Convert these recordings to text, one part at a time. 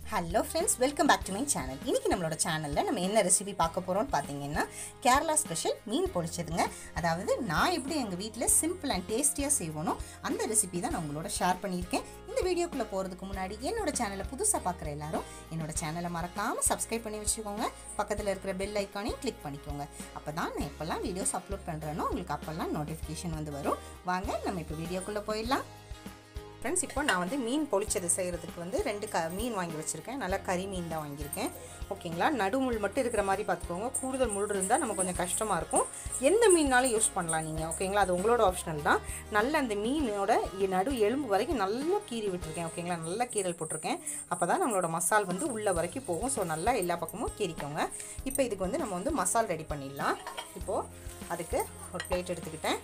hello friends welcome back to my channel இன்றைக்கி நம்மளோட சேனலில் நம்ம என்ன ரெசிபி பார்க்க போகிறோம்னு பார்த்தீங்கன்னா கேரளா ஸ்பெஷல் மீன் பொழிச்சதுங்க அதாவது நான் எப்படி எங்கள் வீட்டில் சிம்பிள் அண்ட் டேஸ்டியாக செய்வோனோ அந்த ரெசிபி தான் நான் உங்களோட ஷேர் பண்ணியிருக்கேன் இந்த வீடியோக்குள்ளே போகிறதுக்கு முன்னாடி என்னோட சேனலை புதுசாக பார்க்குற எல்லாரும் என்னோட சேனலை மறக்காமல் சப்ஸ்கிரைப் பண்ணி வச்சுக்கோங்க பக்கத்தில் இருக்கிற பெல் ஐக்கானையும் கிளிக் பண்ணிக்கோங்க அப்போ தான் நான் எப்போல்லாம் வீடியோஸ் அப்லோட் பண்ணுறேனோ உங்களுக்கு அப்போல்லாம் நோட்டிஃபிகேஷன் வந்து வரும் வாங்க நம்ம இப்போ வீடியோக்குள்ளே போயிடலாம் ஃப்ரெண்ட்ஸ் இப்போ நான் வந்து மீன் பொழிச்சது செய்கிறதுக்கு வந்து ரெண்டு க மீன் வாங்கி வச்சுருக்கேன் நல்லா கறி மீன் தான் வாங்கியிருக்கேன் ஓகேங்களா நடுமுள் மட்டும் இருக்கிற மாதிரி பார்த்துக்கோங்க கூடுதல் முள் இருந்தால் நம்ம கொஞ்சம் கஷ்டமாக இருக்கும் எந்த மீன்னாலும் யூஸ் பண்ணலாம் நீங்கள் ஓகேங்களா அது உங்களோட ஆப்ஷனல் தான் நல்ல அந்த மீனோட இ- நடு எலும்பு வரைக்கும் நல்லா கீறி விட்டுருக்கேன் ஓகேங்களா நல்லா கீரல் போட்டிருக்கேன் அப்போ தான் நம்மளோட மசால் வந்து உள்ள வரைக்கும் போகும் ஸோ நல்லா எல்லா பக்கமும் கீறிக்கோங்க இப்போ இதுக்கு வந்து நம்ம வந்து மசால் ரெடி பண்ணிடலாம் இப்போது அதுக்கு ஒரு பிளேட் எடுத்துக்கிட்டேன்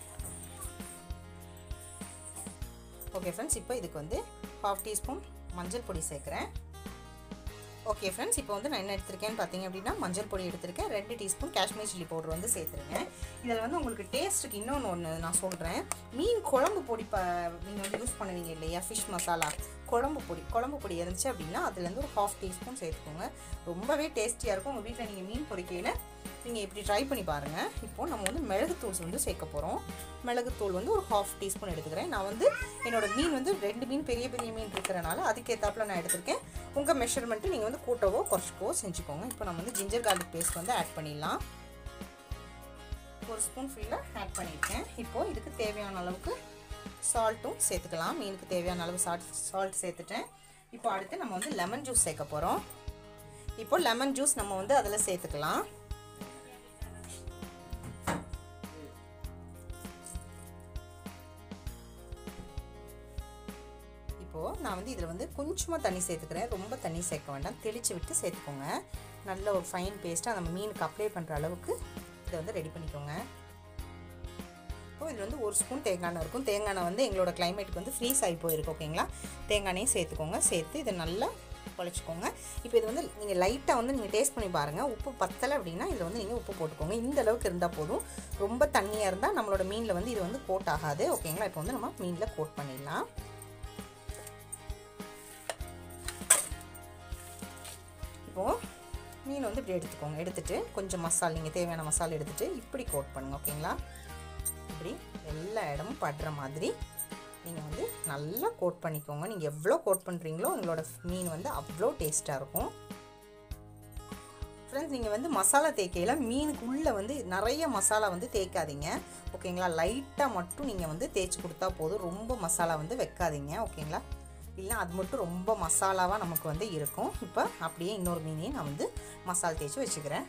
ஓகே ஃப்ரெண்ட்ஸ் இப்போ இதுக்கு வந்து ஹாஃப் டீஸ்பூன் மஞ்சள் பொடி சேர்க்குறேன் ஓகே ஃப்ரெண்ட்ஸ் இப்போ வந்து நான் என்ன எடுத்திருக்கேன்னு பார்த்தீங்க அப்படின்னா மஞ்சள் பொடி எடுத்திருக்கேன் ரெண்டு டீஸ்பூன் காஷ்மீர் சில்லி பவுடர் வந்து சேர்த்துருக்கேன் இதில் வந்து உங்களுக்கு டேஸ்ட்டுக்கு இன்னொன்று ஒன்று நான் சொல்கிறேன் மீன் குழம்பு பொடி ப நீங்கள் வந்து யூஸ் பண்ணுவீங்க இல்லையா ஃபிஷ் மசாலா குழம்பு பொடி குழம்பு பொடி இருந்துச்சு அப்படின்னா அதுலேருந்து ஒரு ஹாஃப் டீஸ்பூன் சேர்த்துக்கோங்க ரொம்பவே டேஸ்டியாக இருக்கும் உங்கள் வீட்டில் நீங்கள் மீன் பொரிக்கையில் நீங்கள் இப்படி ட்ரை பண்ணி பாருங்கள் இப்போது நம்ம வந்து மிளகுத்தூள் வந்து சேர்க்க போகிறோம் மிளகுத்தூள் வந்து ஒரு ஹாஃப் டீஸ்பூன் எடுத்துக்கிறேன் நான் வந்து என்னோட மீன் வந்து ரெண்டு மீன் பெரிய பெரிய மீன் இருக்கிறனால அதுக்கேற்றாப்புல நான் எடுத்திருக்கேன் உங்கள் மெஷர்மெண்ட்டு நீங்கள் வந்து கூட்டவோ குறைச்சிக்கவோ செஞ்சுக்கோங்க இப்போ நம்ம வந்து ஜிஞ்சர் கார்லிக் பேஸ்ட் வந்து ஆட் பண்ணிடலாம் ஒரு ஸ்பூன் ஃபுல்லாக ஆட் பண்ணியிருக்கேன் இப்போது இதுக்கு தேவையான அளவுக்கு சால்ட்டும் சேர்த்துக்கலாம் மீனுக்கு தேவையான அளவு சால்ட் சால்ட் சேர்த்துட்டேன் இப்போ அடுத்து நம்ம வந்து லெமன் ஜூஸ் சேர்க்க போகிறோம் இப்போ லெமன் ஜூஸ் நம்ம வந்து அதில் சேர்த்துக்கலாம் இப்போது நான் வந்து இதில் வந்து கொஞ்சமாக தண்ணி சேர்த்துக்கிறேன் ரொம்ப தண்ணி சேர்க்க வேண்டாம் தெளித்து விட்டு சேர்த்துக்கோங்க நல்ல ஒரு ஃபைன் பேஸ்ட்டாக நம்ம மீனுக்கு அப்ளை பண்ணுற அளவுக்கு இதை வந்து ரெடி பண்ணிக்கோங்க இப்போ இதில் வந்து ஒரு ஸ்பூன் தேங்காய் எண்ணெய் இருக்கும் தேங்காய் எண்ணெய் வந்து எங்களோட கிளைமேட்டுக்கு வந்து ஃப்ரீஸ் ஆகி போயிருக்கு ஓகேங்களா தேங்காய் எண்ணெயும் சேர்த்துக்கோங்க சேர்த்து இதை நல்லா குழச்சிக்கோங்க இப்போ இது வந்து நீங்கள் லைட்டாக வந்து நீங்கள் டேஸ்ட் பண்ணி பாருங்கள் உப்பு பத்தலை அப்படின்னா இதில் வந்து நீங்கள் உப்பு போட்டுக்கோங்க இந்த அளவுக்கு இருந்தால் போதும் ரொம்ப தண்ணியாக இருந்தால் நம்மளோட மீனில் வந்து இது வந்து கோட் ஆகாது ஓகேங்களா இப்போ வந்து நம்ம மீனில் கோட் பண்ணிடலாம் இப்போது மீன் வந்து இப்படி எடுத்துக்கோங்க எடுத்துட்டு கொஞ்சம் மசால் நீங்கள் தேவையான மசாலா எடுத்துட்டு இப்படி கோட் பண்ணுங்கள் ஓகேங்களா இப்படி எல்லா இடமும் படுற மாதிரி நீங்கள் வந்து நல்லா கோட் பண்ணிக்கோங்க நீங்கள் எவ்வளோ கோட் பண்ணுறீங்களோ உங்களோட மீன் வந்து அவ்வளோ டேஸ்ட்டாக இருக்கும் ஃப்ரெண்ட்ஸ் நீங்கள் வந்து மசாலா தேய்க்கையில் மீனுக்கு உள்ளே வந்து நிறைய மசாலா வந்து தேய்க்காதீங்க ஓகேங்களா லைட்டாக மட்டும் நீங்கள் வந்து தேய்ச்சி கொடுத்தா போதும் ரொம்ப மசாலா வந்து வைக்காதீங்க ஓகேங்களா இல்லை அது மட்டும் ரொம்ப மசாலாவாக நமக்கு வந்து இருக்கும் இப்போ அப்படியே இன்னொரு மீனையும் நான் வந்து மசாலா தேய்ச்சி வச்சுக்கிறேன்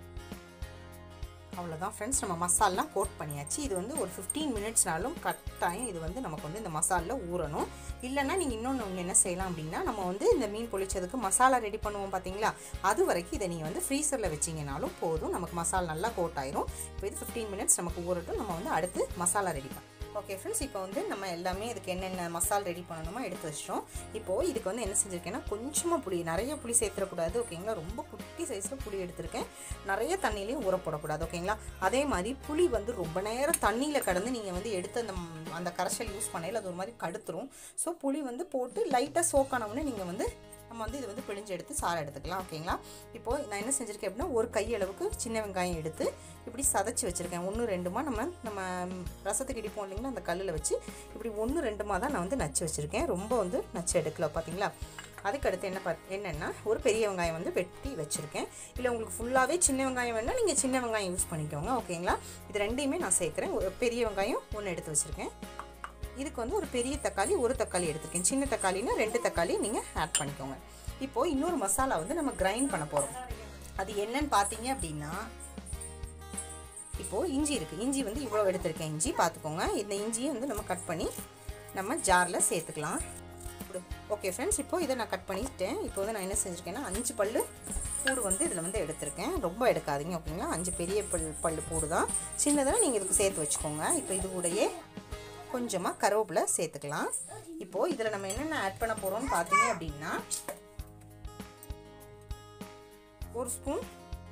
அவ்வளோதான் ஃப்ரெண்ட்ஸ் நம்ம மசாலாம் கோட் பண்ணியாச்சு இது வந்து ஒரு ஃபிஃப்டீன் மினிட்ஸ்னாலும் கட்டாயம் இது வந்து நமக்கு வந்து இந்த மசாலில் ஊறணும் இல்லைன்னா நீங்கள் இன்னொன்று ஒன்று என்ன செய்யலாம் அப்படின்னா நம்ம வந்து இந்த மீன் பொழிச்சதுக்கு மசாலா ரெடி பண்ணுவோம் பார்த்தீங்களா அது வரைக்கும் இதை நீங்கள் வந்து ஃப்ரீசரில் வச்சிங்கனாலும் போதும் நமக்கு மசாலா நல்லா கோட் ஆயிரும் இப்போ இது ஃபிஃப்டீன் மினிட்ஸ் நமக்கு ஊறட்டும் நம்ம வந்து அடுத்து மசாலா ரெடி பண்ணலாம் ஓகே ஃப்ரெண்ட்ஸ் இப்போ வந்து நம்ம எல்லாமே இதுக்கு என்னென்ன மசால் ரெடி பண்ணணுமோ எடுத்து வச்சிட்டோம் இப்போது இதுக்கு வந்து என்ன செஞ்சுருக்கேன்னா கொஞ்சமாக புளி நிறைய புளி சேர்த்துடக்கூடாது ஓகேங்களா ரொம்ப குட்டி சைஸில் புளி எடுத்திருக்கேன் நிறைய தண்ணியிலையும் ஊற போடக்கூடாது ஓகேங்களா அதே மாதிரி புளி வந்து ரொம்ப நேரம் தண்ணியில் கடந்து நீங்கள் வந்து எடுத்து அந்த ம், அந்த கரைசல் யூஸ் பண்ணையில் அது ஒரு மாதிரி கடுத்துரும் ஸோ புளி வந்து போட்டு லைட்டாக சோக்கானவுடனே நீங்கள் வந்து நம்ம வந்து இது வந்து பிழிஞ்சு எடுத்து சாறு எடுத்துக்கலாம் ஓகேங்களா இப்போது நான் என்ன செஞ்சுருக்கேன் அப்படின்னா ஒரு கை அளவுக்கு சின்ன வெங்காயம் எடுத்து இப்படி சதைச்சி வச்சுருக்கேன் ஒன்று ரெண்டுமா நம்ம நம்ம ரசத்துக்கு இடிப்போம் இல்லைங்களா அந்த கல்லில் வச்சு இப்படி ஒன்று ரெண்டுமா தான் நான் வந்து நச்சு வச்சுருக்கேன் ரொம்ப வந்து நச்சு எடுக்கல பார்த்தீங்களா அதுக்கடுத்து என்ன பார்த்து என்னென்னா ஒரு பெரிய வெங்காயம் வந்து வெட்டி வச்சுருக்கேன் இல்லை உங்களுக்கு ஃபுல்லாகவே சின்ன வெங்காயம் வேணால் நீங்கள் சின்ன வெங்காயம் யூஸ் பண்ணிக்கோங்க ஓகேங்களா இது ரெண்டையுமே நான் சேர்க்குறேன் ஒரு பெரிய வெங்காயம் ஒன்று எடுத்து வச்சுருக்கேன் இதுக்கு வந்து ஒரு பெரிய தக்காளி ஒரு தக்காளி எடுத்திருக்கேன் சின்ன தக்காளினா ரெண்டு தக்காளி நீங்கள் ஆட் பண்ணிக்கோங்க இப்போது இன்னொரு மசாலா வந்து நம்ம கிரைண்ட் பண்ண போகிறோம் அது என்னன்னு பார்த்தீங்க அப்படின்னா இப்போது இஞ்சி இருக்குது இஞ்சி வந்து இவ்வளோ எடுத்திருக்கேன் இஞ்சி பார்த்துக்கோங்க இந்த இஞ்சியை வந்து நம்ம கட் பண்ணி நம்ம ஜாரில் சேர்த்துக்கலாம் ஓகே ஃப்ரெண்ட்ஸ் இப்போது இதை நான் கட் பண்ணிட்டேன் இப்போ வந்து நான் என்ன செஞ்சுருக்கேன்னா அஞ்சு பல்லு பூடு வந்து இதில் வந்து எடுத்திருக்கேன் ரொம்ப எடுக்காதீங்க ஓகேங்களா அஞ்சு பெரிய பல் பல்லு பூடு தான் சின்னதாக நீங்கள் இதுக்கு சேர்த்து வச்சுக்கோங்க இப்போ இது கூடயே கொஞ்சமாக கருவேப்பிலை சேர்த்துக்கலாம் இப்போது இதில் நம்ம என்னென்ன ஆட் பண்ண போகிறோம்னு பார்த்தீங்க அப்படின்னா ஒரு ஸ்பூன்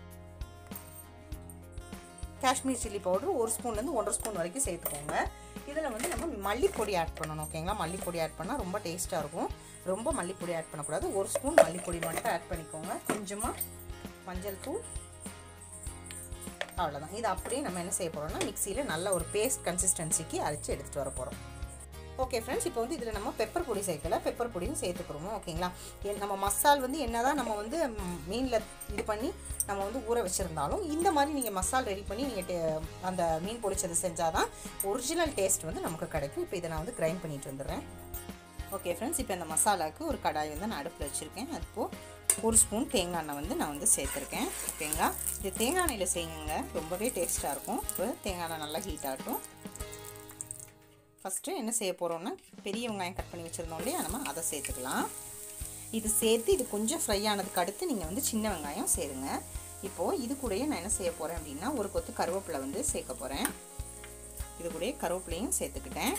காஷ்மீர் சில்லி பவுடர் ஒரு ஸ்பூன்லேருந்து ஒன்றரை ஸ்பூன் வரைக்கும் சேர்த்துக்கோங்க இதில் வந்து நம்ம மல்லிப்பொடி ஆட் பண்ணணும் ஓகேங்களா மல்லிப்பொடி ஆட் பண்ணால் ரொம்ப டேஸ்ட்டாக இருக்கும் ரொம்ப மல்லிப்பொடி ஆட் பண்ணக்கூடாது ஒரு ஸ்பூன் மல்லிப்பொடி மட்டும் ஆட் பண்ணிக்கோங்க கொஞ்சமாக மஞ்சள் தூள் அவ்வளோதான் இது அப்படியே நம்ம என்ன செய்ய போகிறோம்னா மிக்சியில் நல்ல ஒரு பேஸ்ட் கன்சிஸ்டன்சிக்கு அரைச்சி எடுத்துகிட்டு வர போகிறோம் ஓகே ஃப்ரெண்ட்ஸ் இப்போ வந்து இதில் நம்ம பெப்பர் பொடி சேர்க்கல பெப்பர் பொடியும் சேர்த்துக்கிறோமோ ஓகேங்களா எ- நம்ம மசால் வந்து என்னதான் நம்ம வந்து மீனில் இது பண்ணி நம்ம வந்து ஊற வச்சுருந்தாலும் இந்த மாதிரி நீங்கள் மசால் ரெடி பண்ணி நீங்கள் அந்த மீன் பொரிச்சது செஞ்சால் தான் ஒரிஜினல் டேஸ்ட் வந்து நமக்கு கிடைக்கும் இப்போ இதை நான் வந்து கிரைண்ட் பண்ணிட்டு வந்துடுறேன் ஓகே ஃப்ரெண்ட்ஸ் இப்போ இந்த மசாலாவுக்கு ஒரு கடாய் வந்து நான் அடுப்பில் வச்சுருக்கேன் அப்போது ஒரு ஸ்பூன் தேங்காய் எண்ணெய் வந்து நான் வந்து சேர்த்துருக்கேன் ஓகேங்களா இது தேங்காய் எண்ணெயில் செய்யுங்க ரொம்பவே டேஸ்ட்டாக இருக்கும் இப்போ தேங்காய் எண்ணெய் நல்லா ஹீட் ஆகட்டும் ஃபஸ்ட்டு என்ன செய்ய போகிறோம்னா பெரிய வெங்காயம் கட் பண்ணி வச்சுருந்தோம் இல்லையா நம்ம அதை சேர்த்துக்கலாம் இது சேர்த்து இது கொஞ்சம் ஃப்ரை ஆனதுக்கு அடுத்து நீங்கள் வந்து சின்ன வெங்காயம் சேருங்க இப்போது இது கூடயே நான் என்ன செய்ய போகிறேன் அப்படின்னா ஒரு கொத்து கருவேப்பிலை வந்து சேர்க்க போகிறேன் இது கூடயே கருவேப்பிலையும் சேர்த்துக்கிட்டேன்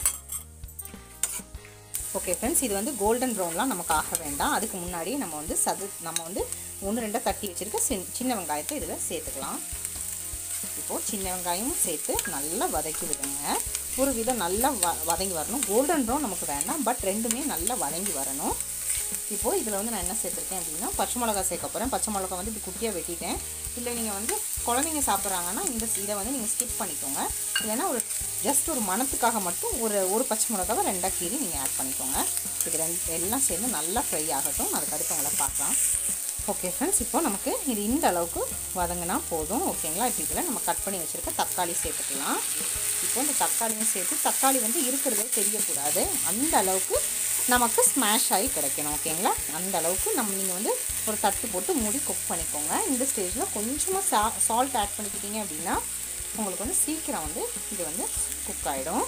ஓகே ஃப்ரெண்ட்ஸ் இது வந்து கோல்டன் ப்ரௌன்லாம் நமக்கு ஆக வேண்டாம் அதுக்கு முன்னாடி நம்ம வந்து சது நம்ம வந்து ஒன்று ரெண்டாக தட்டி வச்சுருக்க சின் சின்ன வெங்காயத்தை இதில் சேர்த்துக்கலாம் இப்போது சின்ன வெங்காயமும் சேர்த்து நல்லா வதக்கி விடுங்க ஒரு விதம் நல்லா வ வதங்கி வரணும் கோல்டன் ப்ரௌன் நமக்கு வேண்டாம் பட் ரெண்டுமே நல்லா வதங்கி வரணும் இப்போது இதில் வந்து நான் என்ன சேர்த்துருக்கேன் அப்படின்னா பச்சை மிளகா சேர்க்க போகிறேன் பச்சை மிளகா வந்து இப்படி குட்டியாக வெட்டிட்டேன் இல்லை நீங்கள் வந்து குழந்தைங்க சாப்பிட்றாங்கன்னா இந்த இதை வந்து நீங்கள் ஸ்கிப் பண்ணிக்கோங்க இல்லைன்னா ஒரு ஜஸ்ட் ஒரு மணத்துக்காக மட்டும் ஒரு ஒரு பச்சை மிளகாவை ரெண்டாக கீறி நீங்கள் ஆட் பண்ணிக்கோங்க இது ரெண்டு எல்லாம் சேர்ந்து நல்லா ஃப்ரை ஆகட்டும் அதுக்கு அடுத்து உங்களை பார்க்கலாம் ஓகே ஃப்ரெண்ட்ஸ் இப்போ நமக்கு இது இந்த அளவுக்கு வதங்கினா போதும் ஓகேங்களா இப்போ இதில் நம்ம கட் பண்ணி வச்சுருக்க தக்காளி சேர்த்துக்கலாம் இப்போ இந்த தக்காளியும் சேர்த்து தக்காளி வந்து இருக்கிறதே தெரியக்கூடாது அந்த அளவுக்கு நமக்கு ஸ்மாஷ் ஆகி கிடைக்கணும் ஓகேங்களா அந்த அளவுக்கு நம்ம நீங்கள் வந்து ஒரு தட்டு போட்டு மூடி குக் பண்ணிக்கோங்க இந்த ஸ்டேஜில் கொஞ்சமாக சா சால்ட் ஆட் பண்ணிக்கிட்டீங்க அப்படின்னா உங்களுக்கு வந்து சீக்கிரம் வந்து இது வந்து குக் ஆகிடும்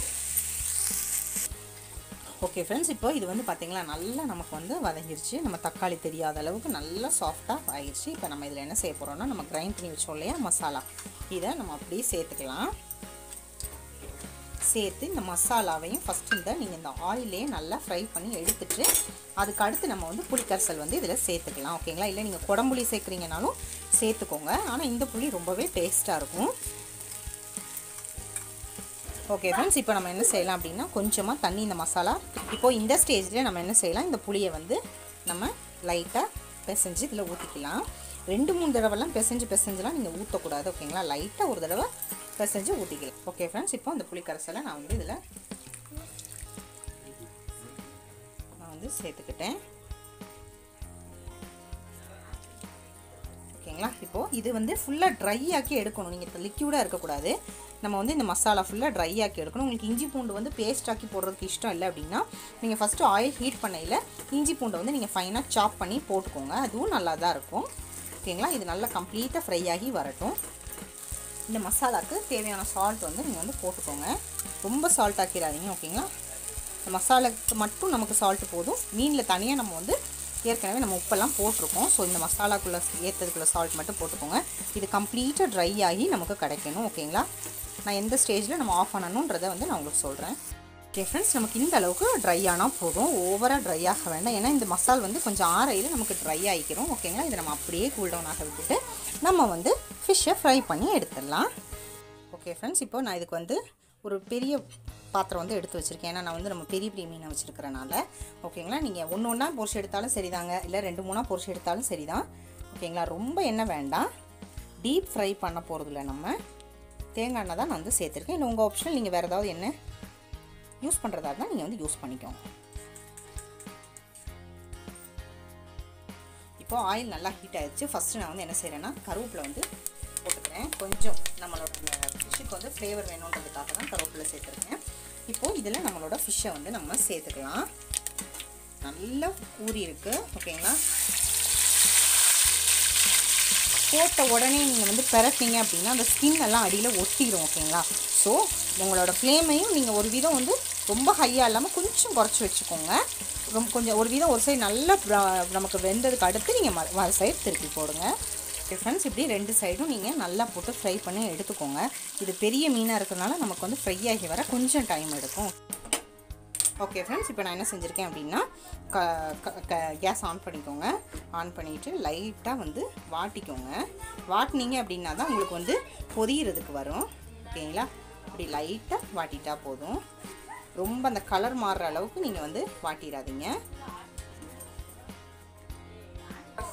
ஓகே ஃப்ரெண்ட்ஸ் இப்போ இது வந்து பார்த்தீங்களா நல்லா நமக்கு வந்து வதங்கிருச்சு நம்ம தக்காளி தெரியாத அளவுக்கு நல்லா சாஃப்டாக ஆகிருச்சு இப்போ நம்ம இதில் என்ன செய்ய போகிறோம்னா நம்ம கிரைண்ட் பண்ணி வச்சோம் இல்லையா மசாலா இதை நம்ம அப்படியே சேர்த்துக்கலாம் சேர்த்து இந்த மசாலாவையும் ஃபஸ்ட்டு இந்த நீங்கள் இந்த ஆயிலே நல்லா ஃப்ரை பண்ணி எடுத்துட்டு அதுக்கு அடுத்து நம்ம வந்து புளிக்கரைசல் வந்து இதில் சேர்த்துக்கலாம் ஓகேங்களா இல்லை நீங்கள் குடம்புளி சேர்க்குறீங்கனாலும் சேர்த்துக்கோங்க ஆனால் இந்த புளி ரொம்பவே டேஸ்ட்டாக இருக்கும் ஓகே ஃப்ரெண்ட்ஸ் இப்போ நம்ம என்ன செய்யலாம் அப்படின்னா கொஞ்சமாக தண்ணி இந்த மசாலா இப்போது இந்த ஸ்டேஜில் நம்ம என்ன செய்யலாம் இந்த புளியை வந்து நம்ம லைட்டாக பிசைஞ்சு இதில் ஊற்றிக்கலாம் ரெண்டு மூணு தடவைலாம் பிசைஞ்சு பிசைஞ்சுலாம் நீங்கள் ஊற்றக்கூடாது ஓகேங்களா லைட்டாக ஒரு தடவை பிசைஞ்சு ஊற்றிக்கலாம் ஓகே ஃப்ரெண்ட்ஸ் இப்போ இந்த புளி கரைசலை நான் வந்து இதில் நான் வந்து சேர்த்துக்கிட்டேன் ஓகேங்களா இப்போது இது வந்து ஃபுல்லாக ட்ரை ஆக்கி எடுக்கணும் நீங்கள் லிக்யூடாக இருக்கக்கூடாது நம்ம வந்து இந்த மசாலா ஃபுல்லாக ட்ரை ஆக்கி எடுக்கணும் உங்களுக்கு இஞ்சி பூண்டு வந்து பேஸ்ட் ஆக்கி போடுறதுக்கு இஷ்டம் இல்லை அப்படின்னா நீங்கள் ஃபஸ்ட்டு ஆயில் ஹீட் பண்ணையில் இஞ்சி பூண்டை வந்து நீங்கள் ஃபைனாக சாப் பண்ணி போட்டுக்கோங்க அதுவும் நல்லா தான் இருக்கும் ஓகேங்களா இது நல்லா கம்ப்ளீட்டாக ஃப்ரை ஆகி வரட்டும் இந்த மசாலாவுக்கு தேவையான சால்ட் வந்து நீங்கள் வந்து போட்டுக்கோங்க ரொம்ப சால்ட் ஆக்கிடாதீங்க ஓகேங்களா இந்த மசாலாக்கு மட்டும் நமக்கு சால்ட்டு போதும் மீனில் தனியாக நம்ம வந்து ஏற்கனவே நம்ம உப்பெல்லாம் போட்டிருக்கோம் ஸோ இந்த மசாலாக்குள்ளே ஏற்றதுக்குள்ள சால்ட் மட்டும் போட்டுக்கோங்க இது கம்ப்ளீட்டாக ட்ரை ஆகி நமக்கு கிடைக்கணும் ஓகேங்களா நான் எந்த ஸ்டேஜில் நம்ம ஆஃப் பண்ணணுன்றதை வந்து நான் உங்களுக்கு சொல்கிறேன் ஓகே ஃப்ரெண்ட்ஸ் நமக்கு இந்த அளவுக்கு ட்ரை ஆனால் போதும் ஓவராக ட்ரை ஆக வேண்டாம் ஏன்னா இந்த மசால் வந்து கொஞ்சம் ஆறையில் நமக்கு ட்ரை ஆகிக்கிறோம் ஓகேங்களா இதை நம்ம அப்படியே கூல் டவுன் ஆக விட்டுட்டு நம்ம வந்து ஃபிஷ்ஷை ஃப்ரை பண்ணி எடுத்துடலாம் ஓகே ஃப்ரெண்ட்ஸ் இப்போ நான் இதுக்கு வந்து ஒரு பெரிய பாத்திரம் வந்து எடுத்து வச்சுருக்கேன் ஏன்னா நான் வந்து நம்ம பெரிய பெரிய மீனை வச்சுருக்கிறனால ஓகேங்களா நீங்கள் ஒன்று ஒன்றா பொரிச்சு எடுத்தாலும் சரிதாங்க இல்லை ரெண்டு மூணாக பொரிச்சு எடுத்தாலும் சரிதான் ஓகேங்களா ரொம்ப எண்ணெய் வேண்டாம் டீப் ஃப்ரை பண்ண போகிறதில்ல நம்ம தேங்காய் எண்ணெய் தான் நான் வந்து சேர்த்துருக்கேன் இல்லை உங்கள் ஆப்ஷன் நீங்கள் வேறு ஏதாவது எண்ணெய் யூஸ் பண்ணுறதா இருந்தால் நீங்கள் வந்து யூஸ் பண்ணிக்கோங்க இப்போ ஆயில் நல்லா ஹீட் ஆயிடுச்சு ஃபஸ்ட்டு நான் வந்து என்ன செய்கிறேன்னா கருவேப்பிலை வந்து போட்டுக்கிறேன் கொஞ்சம் நம்மளோட ஃபிஷ்ஷுக்கு வந்து ஃப்ளேவர் வேணுன்றதுக்காக தான் கருவேப்பிலை சேர்த்துருக்கேன் இப்போது இதில் நம்மளோட ஃபிஷ்ஷை வந்து நம்ம சேர்த்துக்கலாம் நல்லா ஊறி இருக்கு ஓகேங்களா போட்ட உடனே நீங்கள் வந்து பெரட்டிங்க அப்படின்னா அந்த ஸ்கின் எல்லாம் அடியில் ஒட்டிடும் ஓகேங்களா ஸோ உங்களோட ஃப்ளேமையும் நீங்கள் ஒரு விதம் வந்து ரொம்ப ஹையாக இல்லாமல் கொஞ்சம் குறைச்சி வச்சுக்கோங்க ரொம்ப கொஞ்சம் ஒரு விதம் ஒரு சைடு நல்லா bra- நமக்கு வெந்ததுக்கு அடுத்து நீங்கள் மறு மறு சைடு திருப்பி போடுங்க ஃப்ரெண்ட்ஸ் இப்படி ரெண்டு சைடும் நீங்கள் நல்லா போட்டு ஃப்ரை பண்ணி எடுத்துக்கோங்க இது பெரிய மீனாக இருக்கிறனால நமக்கு வந்து ஃப்ரை ஆகி வர கொஞ்சம் டைம் எடுக்கும் ஓகே ஃப்ரெண்ட்ஸ் இப்போ நான் என்ன செஞ்சுருக்கேன் அப்படின்னா க கேஸ் ஆன் பண்ணிக்கோங்க ஆன் பண்ணிவிட்டு லைட்டாக வந்து வாட்டிக்கோங்க வாட்டினீங்க அப்படின்னா தான் உங்களுக்கு வந்து பொரியறதுக்கு வரும் ஓகேங்களா இப்படி லைட்டாக வாட்டிட்டா போதும் ரொம்ப அந்த கலர் மாறுற அளவுக்கு நீங்கள் வந்து வாட்டிடாதீங்க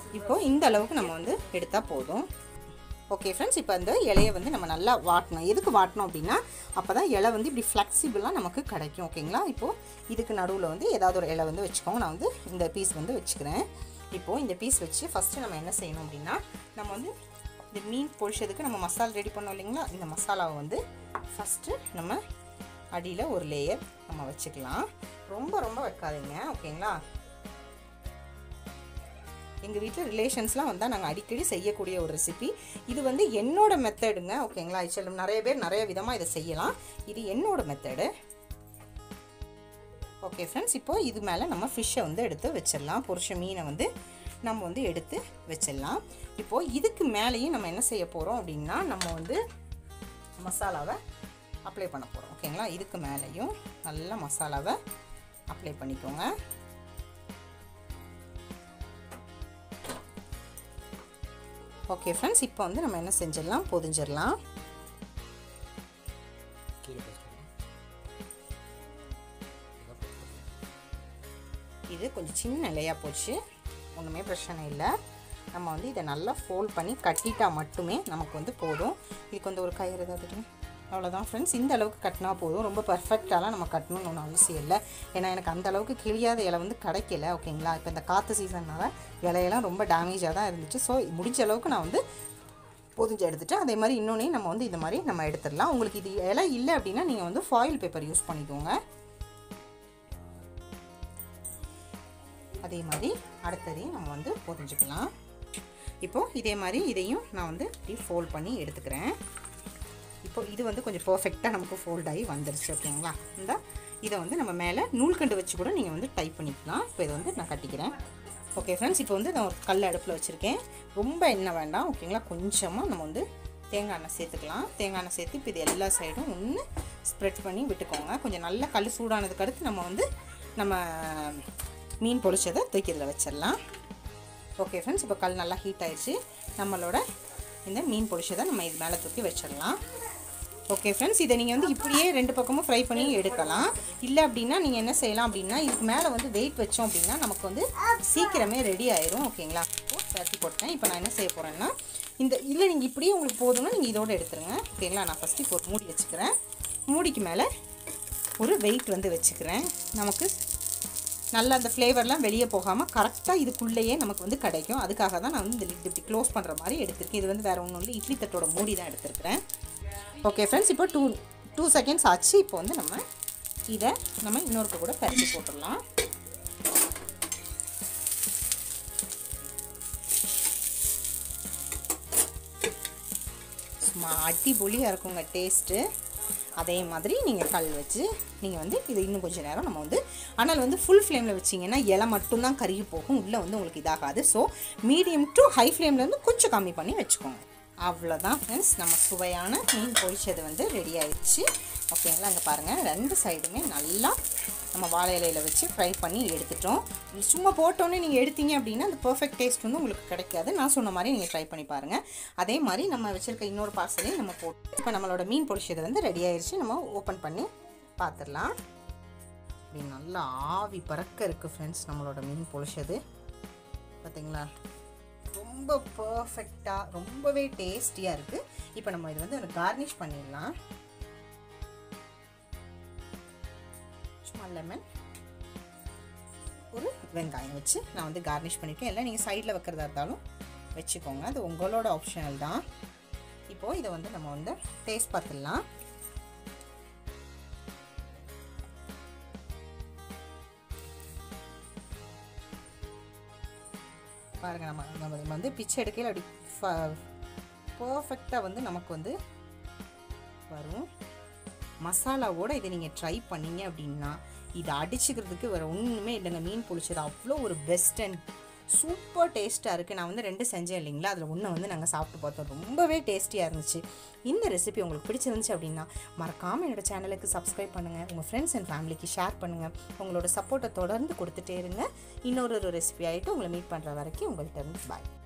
இப்போ இந்த அளவுக்கு நம்ம வந்து எடுத்தால் போதும் ஓகே ஃப்ரெண்ட்ஸ் இப்போ அந்த இலையை வந்து நம்ம நல்லா வாட்டணும் எதுக்கு வாட்டணும் அப்படின்னா அப்போ தான் இலை வந்து இப்படி ஃப்ளெக்சிபிளாக நமக்கு கிடைக்கும் ஓகேங்களா இப்போது இதுக்கு நடுவில் வந்து ஏதாவது ஒரு இலை வந்து வச்சுக்கோங்க நான் வந்து இந்த பீஸ் வந்து வச்சுக்கிறேன் இப்போது இந்த பீஸ் வச்சு ஃபஸ்ட்டு நம்ம என்ன செய்யணும் அப்படின்னா நம்ம வந்து இந்த மீன் பொழிச்சதுக்கு நம்ம மசாலா ரெடி பண்ணோம் இல்லைங்களா இந்த மசாலாவை வந்து ஃபஸ்ட்டு நம்ம அடியில் ஒரு லேயர் நம்ம வச்சுக்கலாம் ரொம்ப ரொம்ப வைக்காதீங்க ஓகேங்களா எங்கள் வீட்டில் ரிலேஷன்ஸ்லாம் வந்தால் நாங்கள் அடிக்கடி செய்யக்கூடிய ஒரு ரெசிபி இது வந்து என்னோட மெத்தடுங்க ஓகேங்களா ஆக்சுவலி நிறைய பேர் நிறைய விதமாக இதை செய்யலாம் இது என்னோட மெத்தடு ஓகே ஃப்ரெண்ட்ஸ் இப்போ இது மேலே நம்ம ஃபிஷ்ஷை வந்து எடுத்து வச்சிடலாம் பொரிச்ச மீனை வந்து நம்ம வந்து எடுத்து வச்சிடலாம் இப்போது இதுக்கு மேலேயும் நம்ம என்ன செய்ய போகிறோம் அப்படின்னா நம்ம வந்து மசாலாவை அப்ளை பண்ண போகிறோம் ஓகேங்களா இதுக்கு மேலேயும் நல்லா மசாலாவை அப்ளை பண்ணிக்கோங்க ஓகே ஃப்ரெண்ட்ஸ் இப்போ வந்து நம்ம என்ன செஞ்சிடலாம் பொதிஞ்சிடலாம் கீழே பேஸ்ட் இது கொஞ்சம் சின்ன இலையாக போச்சு ஒன்றுமே பிரச்சனை இல்லை நம்ம வந்து இதை நல்லா ஃபோல்ட் பண்ணி கட்டிட்டா மட்டுமே நமக்கு வந்து போதும் இதுக்கு வந்து ஒரு கயிறு ஏதாவது அவ்வளோதான் ஃப்ரெண்ட்ஸ் இந்த அளவுக்கு கட்டினா போதும் ரொம்ப பர்ஃபெக்டாலாம் நம்ம கட்டணும்னு ஒன்றும் அவசியம் இல்லை ஏன்னா எனக்கு அந்த அளவுக்கு கிழியாத இலை வந்து கிடைக்கல ஓகேங்களா இப்போ இந்த காற்று சீசன்னால இலையெல்லாம் ரொம்ப டேமேஜாக தான் இருந்துச்சு ஸோ முடிஞ்ச அளவுக்கு நான் வந்து பொதிஞ்சு எடுத்துட்டு அதே மாதிரி இன்னொன்றையும் நம்ம வந்து இந்த மாதிரி நம்ம எடுத்துடலாம் உங்களுக்கு இது இலை இல்லை அப்படின்னா நீங்கள் வந்து ஃபாயில் பேப்பர் யூஸ் பண்ணிக்கோங்க அதே மாதிரி அடுத்ததையும் நம்ம வந்து பொதிஞ்சுக்கலாம் இப்போது இதே மாதிரி இதையும் நான் வந்து இப்படி ஃபோல்ட் பண்ணி எடுத்துக்கிறேன் இப்போ இது வந்து கொஞ்சம் பர்ஃபெக்டாக நமக்கு ஃபோல்ட் ஆகி வந்துருச்சு ஓகேங்களா இந்த இதை வந்து நம்ம மேலே நூல்கண்டு வச்சு கூட நீங்கள் வந்து டைப் பண்ணிக்கலாம் இப்போ இதை வந்து நான் கட்டிக்கிறேன் ஓகே ஃப்ரெண்ட்ஸ் இப்போ வந்து நான் ஒரு கல் அடுப்பில் வச்சுருக்கேன் ரொம்ப எண்ணெய் வேண்டாம் ஓகேங்களா கொஞ்சமாக நம்ம வந்து தேங்காய் எண்ணெய் சேர்த்துக்கலாம் தேங்காய் எண்ணெய் சேர்த்து இப்போ இது எல்லா சைடும் ஒன்று ஸ்ப்ரெட் பண்ணி விட்டுக்கோங்க கொஞ்சம் நல்ல கல் சூடானதுக்கு அடுத்து நம்ம வந்து நம்ம மீன் பொரிச்சதை தூக்கி இதில் வச்சிடலாம் ஓகே ஃப்ரெண்ட்ஸ் இப்போ கல் நல்லா ஹீட் ஆயிடுச்சு நம்மளோட இந்த மீன் பொரிச்சதை நம்ம இது மேலே தூக்கி வச்சிடலாம் ஓகே ஃப்ரெண்ட்ஸ் இதை நீங்கள் வந்து இப்படியே ரெண்டு பக்கமும் ஃப்ரை பண்ணி எடுக்கலாம் இல்லை அப்படின்னா நீங்கள் என்ன செய்யலாம் அப்படின்னா இதுக்கு மேலே வந்து வெயிட் வச்சோம் அப்படின்னா நமக்கு வந்து சீக்கிரமே ரெடி ஆயிரும் ஓகேங்களா இப்போ தட்டி போட்டேன் இப்போ நான் என்ன செய்ய போகிறேன்னா இந்த இல்லை நீங்கள் இப்படியே உங்களுக்கு போதும்னா நீங்கள் இதோட எடுத்துருங்க ஓகேங்களா நான் ஃபஸ்ட்டு இப்போ ஒரு மூடி வச்சுக்கிறேன் மூடிக்கு மேலே ஒரு வெயிட் வந்து வச்சுக்கிறேன் நமக்கு நல்லா அந்த ஃப்ளேவர்லாம் வெளியே போகாமல் கரெக்டாக இதுக்குள்ளேயே நமக்கு வந்து கிடைக்கும் அதுக்காக தான் நான் வந்து இந்த லிட் இப்படி க்ளோஸ் பண்ணுற மாதிரி எடுத்திருக்கேன் இது வந்து வேறு ஒன்றும் இல்லை இட்லி தட்டோட மூடி தான் எடுத்திருக்கிறேன் ஓகே ஃப்ரெண்ட்ஸ் இப்போ டூ டூ செகண்ட்ஸ் ஆச்சு இப்போ வந்து நம்ம இதை நம்ம இன்னொருக்க கூட பறிச்சு போட்டுடலாம் சும்மா அடிபொலியாக இருக்குங்க டேஸ்ட்டு அதே மாதிரி நீங்கள் கல் வச்சு நீங்கள் வந்து இது இன்னும் கொஞ்சம் நேரம் நம்ம வந்து ஆனால் வந்து ஃபுல் ஃப்ளேமில் வச்சிங்கன்னா இலை மட்டும்தான் கருகி போகும் உள்ளே வந்து உங்களுக்கு இதாகாது ஸோ மீடியம் டு ஹை ஃப்ளேம்லேருந்து கொஞ்சம் கம்மி பண்ணி வச்சுக்கோங்க அவ்வளோதான் ஃப்ரெண்ட்ஸ் நம்ம சுவையான மீன் பொரிச்சது வந்து ரெடி ஆயிடுச்சு ஓகேங்களா அங்கே பாருங்கள் ரெண்டு சைடுமே நல்லா நம்ம வாழை இலையில் வச்சு ஃப்ரை பண்ணி எடுத்துட்டோம் சும்மா போட்டோன்னே நீங்கள் எடுத்தீங்க அப்படின்னா அந்த பர்ஃபெக்ட் டேஸ்ட் வந்து உங்களுக்கு கிடைக்காது நான் சொன்ன மாதிரி நீங்கள் ட்ரை பண்ணி பாருங்கள் அதே மாதிரி நம்ம வச்சுருக்க இன்னொரு பார்சலையும் நம்ம போட்டு இப்போ நம்மளோட மீன் பொரிச்சது வந்து ரெடி ஆயிடுச்சு நம்ம ஓப்பன் பண்ணி பார்த்துடலாம் இப்படி நல்லா ஆவி பறக்க இருக்குது ஃப்ரெண்ட்ஸ் நம்மளோட மீன் பொரிச்சது பார்த்தீங்களா ரொம்ப பர்ஃபெக்டாக ரொம்பவே டேஸ்டியாக இருக்குது இப்போ நம்ம இது வந்து கார்னிஷ் பண்ணிடலாம் சும்மா லெமன் ஒரு வெங்காயம் வச்சு நான் வந்து கார்னிஷ் பண்ணியிருக்கேன் எல்லாம் நீங்கள் சைடில் வைக்கிறதா இருந்தாலும் வச்சுக்கோங்க அது உங்களோட ஆப்ஷனல் தான் இப்போது இதை வந்து நம்ம வந்து டேஸ்ட் பார்த்துடலாம் பாருங்கள் நம்ம நம்ம வந்து பிச்சை எடுக்கையில் அப்படி பர்ஃபெக்டாக வந்து நமக்கு வந்து வரும் மசாலாவோட இதை நீங்கள் ட்ரை பண்ணீங்க அப்படின்னா இதை அடிச்சுக்கிறதுக்கு வேறு ஒன்றுமே இல்லைங்க மீன் பொழிச்சது அவ்வளோ ஒரு பெஸ்ட் அண்ட் சூப்பர் டேஸ்ட்டாக இருக்குது நான் வந்து ரெண்டு செஞ்சேன் இல்லைங்களா அதில் ஒன்று வந்து நாங்கள் சாப்பிட்டு பார்த்தோம் ரொம்பவே டேஸ்டியாக இருந்துச்சு இந்த ரெசிபி உங்களுக்கு பிடிச்சிருந்துச்சு அப்படின்னா மறக்காமல் என்னோட சேனலுக்கு சப்ஸ்கிரைப் பண்ணுங்கள் உங்கள் ஃப்ரெண்ட்ஸ் அண்ட் ஃபேமிலிக்கு ஷேர் பண்ணுங்கள் உங்களோட சப்போர்ட்டை தொடர்ந்து கொடுத்துட்டே இருங்க இன்னொரு ஒரு ரெசிபி ஆகிட்டு உங்களை மீட் பண்ணுற வரைக்கும் உங்கள்கிட்ட இருந்து பாய்